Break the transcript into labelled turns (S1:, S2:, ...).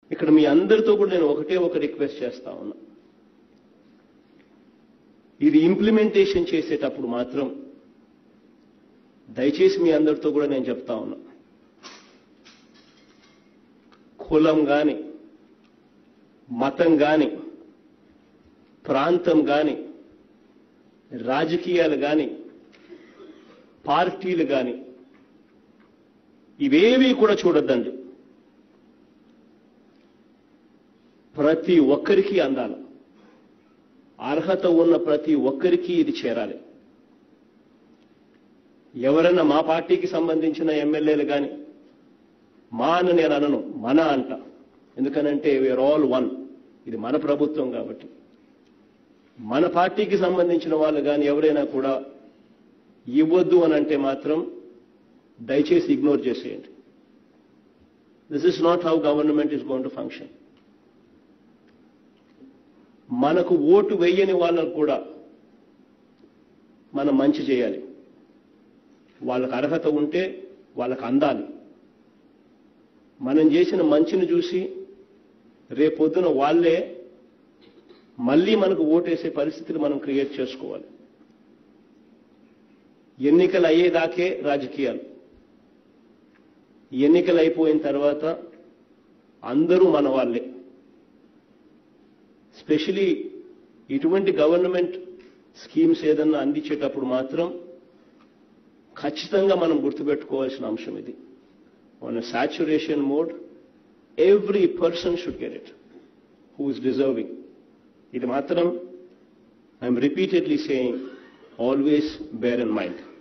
S1: ఇక్కడ మీ అందరితో కూడా నేను ఒకటే ఒక రిక్వెస్ట్ చేస్తా ఉన్నా ఇది ఇంప్లిమెంటేషన్ చేసేటప్పుడు మాత్రం దయచేసి మీ అందరితో కూడా నేను చెప్తా ఉన్నా కులం గాని మతం గాని ప్రాంతం గాని రాజకీయాలు గాని పార్టీలు గాని ఇవేవి కూడా చూడొద్దండి ప్రతి ఒక్కరికి అందాలి అర్హత ఉన్న ప్రతి ఒక్కరికి ఇది చేరాలి ఎవరన్నా మా పార్టీకి సంబంధించిన ఎమ్మెల్యేలు కానీ మా అని నేను అనను మన అంట ఎందుకనంటే వీఆర్ ఆల్ వన్ ఇది మన ప్రభుత్వం కాబట్టి మన పార్టీకి సంబంధించిన వాళ్ళు కానీ ఎవరైనా కూడా ఇవ్వద్దు అని అంటే మాత్రం దయచేసి ఇగ్నోర్ చేసేయండి this is not how government is going to function మనకు ఓటు వేయని వాళ్ళకు కూడా మనం మంచి చేయాలి వాళ్ళకు అర్హత ఉంటే వాళ్ళకు అందాలి మనం చేసిన మంచిని చూసి రేపొద్దున వాళ్ళే మళ్ళీ మనకు ఓటేసే పరిస్థితిని మనం క్రియేట్ చేసుకోవాలి ఎన్నికలు అయ్యేదాకే రాజకీయాలు ఎన్నికలు అయిపోయిన తర్వాత అందరూ మన వాళ్ళే స్పెషలీ ఇటువంటి గవర్నమెంట్ స్కీమ్స్ ఏదన్నా అందించేటప్పుడు మాత్రం ఖచ్చితంగా మనం గుర్తుపెట్టుకోవాల్సిన అంశం ఇది on saturation mode every person should get it who is deserving ఇది మాత్రం I'm repeatedly saying always bear in mind